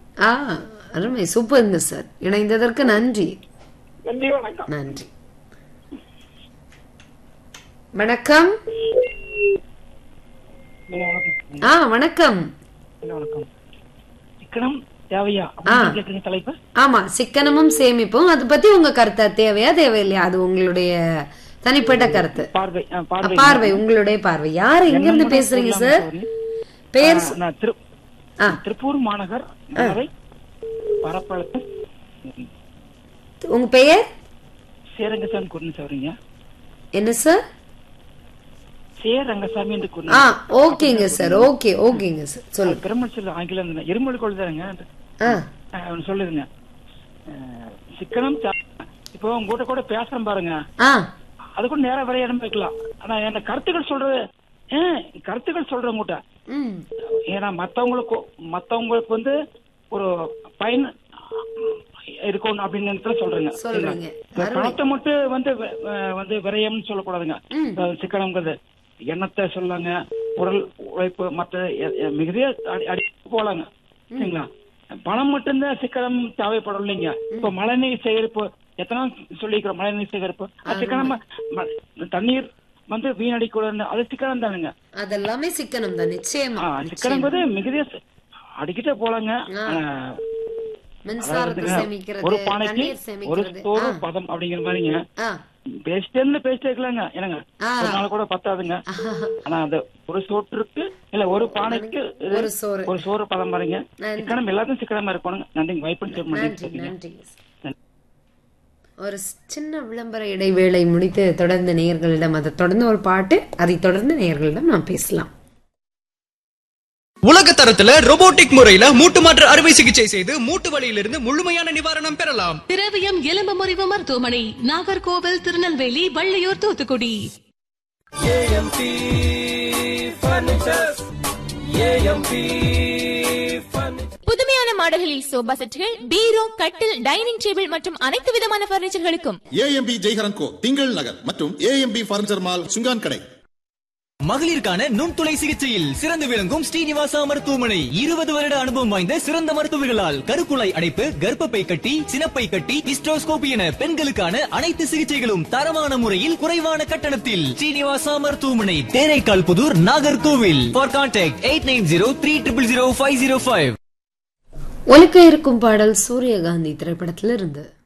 ஆ அருமை சூப்பருங்க சார் இணைந்ததற்கு நன்றி நன்றி வணக்கம் நன்றி வணக்கம் ஹலோ, வணக்கம் ஆ வணக்கம் ஹலோ, வணக்கம் சிக்கனம் தேவையா ஆ. அப்படின்னு கேக்குறீங்க தலைப்பு ஆமா சிக்கனமும் சேமிப்பும் அது பத்தி உங்க கருத்தா தேவையா தேவையில்லையா அது உங்களுடைய தனிப்பட்ட கருத்து பார்வை ஆ, அ, பார்வை பார்வை உங்களுடைய பார்வை யாரு எங்க இருந்து என்ன பேசுறீங்க சொல்லலாமா சார் சகோதரி? பேர் ஆ, நான் திரு ஆ திருப்பூர் மாநகர் மதுரை பரப்பளத்து உங்க பெயர் சேரங்கசாமி குருன்னு சொல்றீங்க என்ன சார் சேரங்கசாமி என்று ஆ குருன்னு ஓகேங்க சார் ஓகே ஓகேங்க சார் சொல்லுங்க பிரம்மன் சொல்ல ஆங்கிலம் தானே. இருமல் கொள்ளுதாங்க ஆ சொல்லுதுங்க ஆ, சிக்கனம் தே- இப்போ உங்ககிட்ட கூட பேசுறேன் பாருங்க ஆ அது கூட நேரம் வரைய வைக்கலாம் ஆனா என் கருத்துக்கள் சொல்றது ஏன் கருத்துக்கள் சொல்றேன் உங்ககிட்ட ம் ஏன்னா மத்தவங்களுக்கு மத்தவங்களுக்கு வந்து ஒரு பயன் இருக்கணும் அப்படின்னு இடத்துல சொல்றேங்க சொல்றீங்க. இந்த பணத்தை மட்டும் வந்து வ- வ- வந்து விரயம்னு சொல்லக்கூடாதுங்க ம். அஹ் சிக்கனம்ங்கிறது எண்ணத்தை சொல்லாங்க உடல் உழைப்பு மற்ற எ- எ- மிகுதியா அடி அடி போலாங்க சரிங்களா பணம் மட்டும்தான் சிக்கனம் தேவைப்படும் இல்லைங்க இப்ப மழைநீர் சேகரிப்பு எத்தனை நாள் சொல்லிக்கிறோம் மழைநீர் சேகரிப்பு அது சிக்கனம் ம- தண்ணீர் வந்து வீணடிக்கூடாது அது சிக்கனம் தானுங்க அதெல்லாமே சிக்கனம் தான் நிச்சயமா ஆ, சிக்கனம் வந்து மிகுதியா ச- அடிக்கிட்டே போலாங்க ஆ. ஆனா, மின்சாரத்தை அதாவதுங்க, சேமிக்கிறது ஒரு பானைக்கு தண்ணீர் ஒரு சேமிக்கிறது சோறு ஆ, பதம் அப்படிங்கிற மாதிரிங்க ஆ பேசிட்டே இருந்து பேசிட்டே இருக்கலாங்க என்னங்க ஆ. ஒரு நாள் கூட பத்தாதுங்க ஆனா அந்த ஒரு சோற்றுக்கு இல்ல ஒரு பானைக்கு இது ஒரு சோறு ஒரு சோறு பதம் பாருங்க நன்றி. சிக்கனம் எல்லாத்தையும் சிக்கனமா இருக்கணுங்க நன்றிங்க வாய்ப்பு நன்றி நன்றி ஒரு சின்ன விளம்பர இடைவேளை முடித்து தொடர்ந்து நேயர்களிடம் அதை தொடர்ந்து ஒரு பாட்டு அதை தொடர்ந்து நேயர்களிடம் நாம் பேசலாம் உலக தரத்துல robotic முறையில மூட்டு மாற்று அறுவை சிகிச்சை செய்து மூட்டு வலியிலிருந்து முழுமையான நிவாரணம் பெறலாம் திரவியம் எலும்பு முறிவு மருத்துவமனை நாகர்கோவில் திருநெல்வேலி வள்ளியூர் தூத்துக்குடி புதுமையான மாடல்களில் சோபா செட்டுகள் பீரோ கட்டில் டைனிங் டேபிள் மற்றும் அனைத்து விதமான பர்னிச்சர்களுக்கும் ஏஎம்பி ஜெய்ஹரன் கோ திங்கள் நகர் மற்றும் ஏஎம்பி பர்னிச்சர் மால் சுங்கான் கடை மகளிருக்கான நுண்துளை சிகிச்சையில் சிறந்து விளங்கும் ஸ்ரீனிவாசா மருத்துவமனை இருபது வருட அனுபவம் வாய்ந்த சிறந்த மருத்துவர்களால் கருக்குழாய் அடைப்பு கர்ப்பப்பை கட்டி சினப்பை கட்டி ஹிஸ்டோஸ்கோபி என பெண்களுக்கான அனைத்து சிகிச்சைகளும் தரமான முறையில் குறைவான கட்டணத்தில் ஸ்ரீனிவாசா மருத்துவமனை Theraikal Puthur Nagercoil for contact eight nine zero three triple zero five zero five ஒலிக்க இருக்கும் பாடல் சூரியகாந்தி திரைப்படத்திலிருந்து